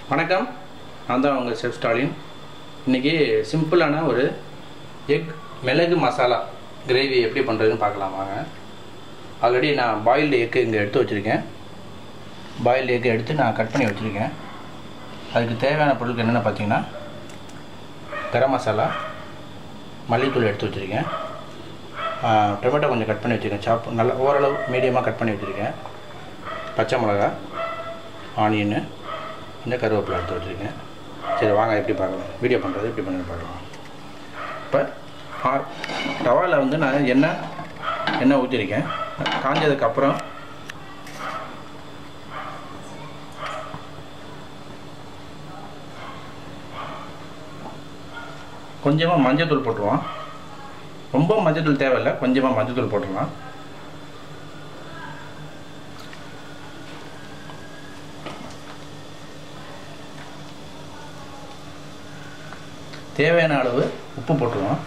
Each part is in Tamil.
வணக்கம் நான் தான் உங்கள் செஃப் ஸ்டாலின் இன்றைக்கி சிம்பிளான ஒரு எக் மிளகு மசாலா கிரேவி எப்படி பண்ணுறதுன்னு பார்க்கலாம் வாங்க ஆல்ரெடி நான் பாயில்டு எக்கு இங்கே எடுத்து வச்சுருக்கேன் பாயில்டு எக்கு எடுத்து நான் கட் பண்ணி வச்சுருக்கேன் அதுக்கு தேவையான பொருட்கள் என்னென்ன பார்த்தீங்கன்னா கரம் மசாலா மல்லித்தூள் எடுத்து வச்சுருக்கேன் டொமேட்டோ கொஞ்சம் கட் பண்ணி வச்சுருக்கேன் சாப் நல்லா ஓரளவு மீடியமாக கட் பண்ணி வச்சுருக்கேன் பச்சை மிளகா ஆனியனு இந்த கருவேப்பிலை எடுத்து வச்சுருக்கேன் சரி வாங்க எப்படி பார்க்கலாம் வீடியோ பண்ணுறது எப்படி பண்ணி பார்க்கலாம் இப்போ டவாவில் வந்து நான் எண்ணெய் எண்ணெய் ஊற்றிருக்கேன் காஞ்சதுக்கப்புறம் கொஞ்சமாக மஞ்சத்தூள் போட்டுருவோம் ரொம்ப மஞ்சத்தூள் தேவையில்லை கொஞ்சமாக மஞ்சத்தூள் போட்டுடலாம் தேவையான அளவு உப்பு போட்டுருவோம்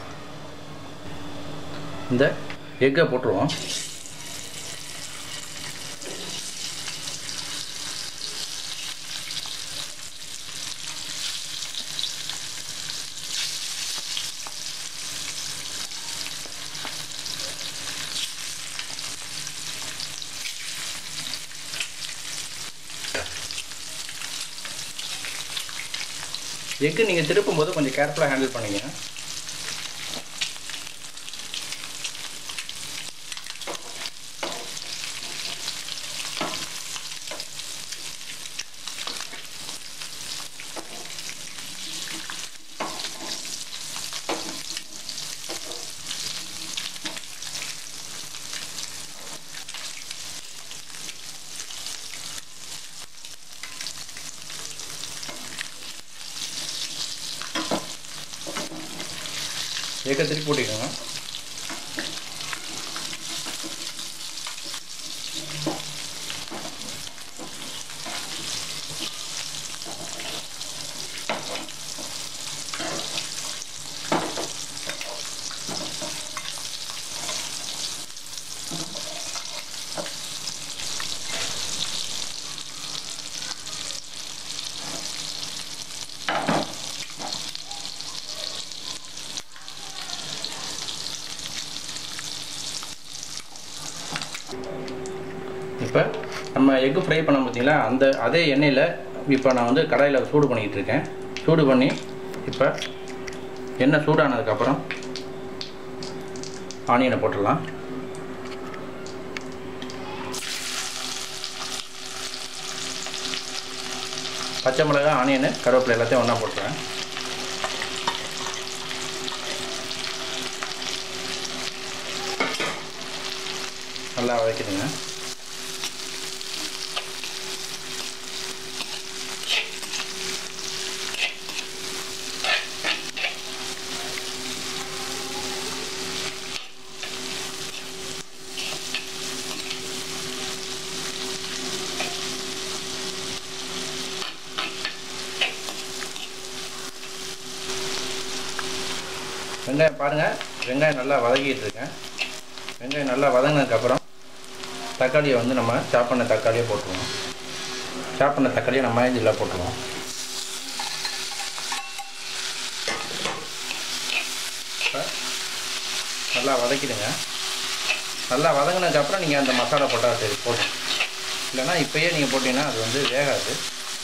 இந்த எக்கை போட்டுருவோம் எக்கு நீங்கள் திருப்பும் போது கொஞ்சம் கேர்ஃபுல்லாக ஹேண்டில் பண்ணீங்க ஏக்க திருப்பி போட்டிக்கோங்க இப்போ நம்ம எக்கு ஃப்ரை பண்ண பார்த்தீங்களா அந்த அதே எண்ணெயில் இப்போ நான் வந்து கடாயில் சூடு பண்ணிக்கிட்டு இருக்கேன் சூடு பண்ணி இப்போ எண்ணெய் சூடானதுக்கப்புறம் ஆனியனை போட்டுடலாம் பச்சை மிளகா ஆனியனு கருவேப்பிலை எல்லாத்தையும் ஒன்றா போட்டுறேன் நல்லா வதக்கிடுங்க வெங்காயம் பாருங்கள் வெங்காயம் நல்லா வதக்கிட்டு இருக்கேன் வெங்காயம் நல்லா வதங்கினதுக்கப்புறம் தக்காளியை வந்து நம்ம சாப் பண்ண தக்காளியை போட்டுருவோம் சாப் பண்ண தக்காளியை நம்ம இதில் போட்டுருவோம் இப்போ நல்லா வதக்கிடுங்க நல்லா வதங்கினதுக்கப்புறம் நீங்கள் அந்த மசாலா போட்டால் சரி போதும் இல்லைன்னா இப்போயே நீங்கள் போட்டிங்கன்னா அது வந்து வேகாது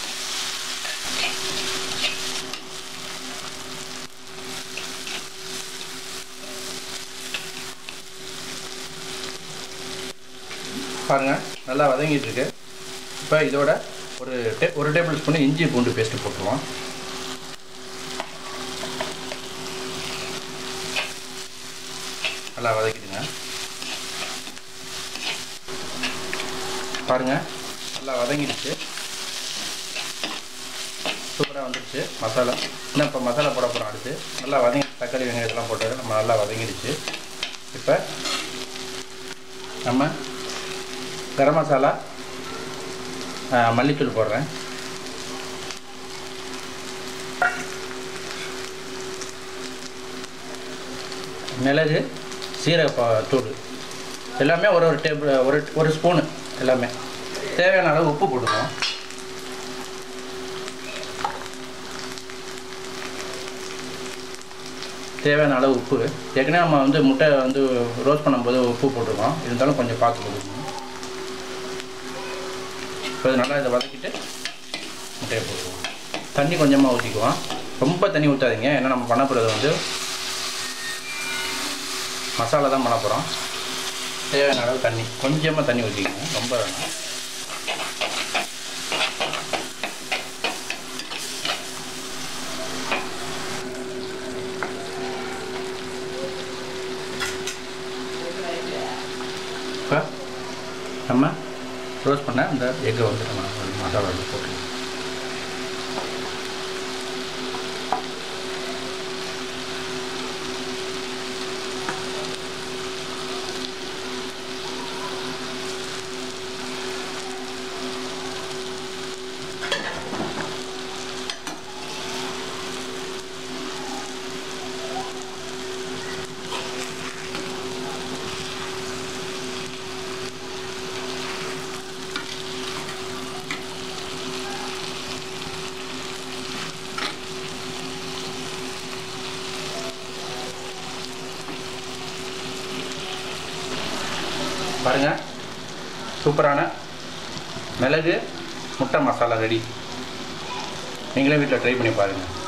பாருங்கள் நல்லா வதங்கிட்டு இருக்கு இப்போ இதோட ஒரு டே ஒரு டேபிள் ஸ்பூன் இஞ்சி பூண்டு பேஸ்ட்டு போட்டுருவோம் நல்லா வதக்கிடுங்க பாருங்கள் நல்லா வதங்கிடுச்சு சூப்பராக வந்துடுச்சு மசாலா இன்னும் இப்போ மசாலா போட போகிறோம் அடுத்து நல்லா வதங்கி தக்காளி வெங்காயத்தெல்லாம் போட்டது நம்ம நல்லா வதங்கிடுச்சு இப்போ நம்ம கரம் மசாலா மல்லித்தூள் போடுறேன் மிளகு சீரக தூள் எல்லாமே ஒரு ஒரு டேபிள் ஒரு ஒரு ஸ்பூனு எல்லாமே தேவையான அளவு உப்பு போட்டுக்கணும் தேவையான அளவு உப்பு ஏற்கனவே நம்ம வந்து முட்டை வந்து ரோஸ்ட் பண்ணும்போது உப்பு போட்டிருக்கோம் இருந்தாலும் கொஞ்சம் பார்த்து போட்டுக்கணும் இப்போ இது நல்லா இதை வதக்கிட்டு முட்டையை போட்டுருவோம் தண்ணி கொஞ்சமாக ஊற்றிக்குவோம் ரொம்ப தண்ணி ஊற்றாதீங்க ஏன்னா நம்ம பண்ண போகிறது வந்து மசாலா தான் பண்ண போகிறோம் தேவையான அளவு தண்ணி கொஞ்சமாக தண்ணி ஊற்றிக்கோங்க ரொம்ப வேணாம் இப்போ நம்ம ரோஸ்ட் பண்ண அந்த எக்கை வந்து நம்ம மசாலாவில் போட்டுக்கலாம் பாருங்கள் சூப்பரான மிளகு முட்டை மசாலா ரெடி நீங்களே வீட்டில் ட்ரை பண்ணி பாருங்கள்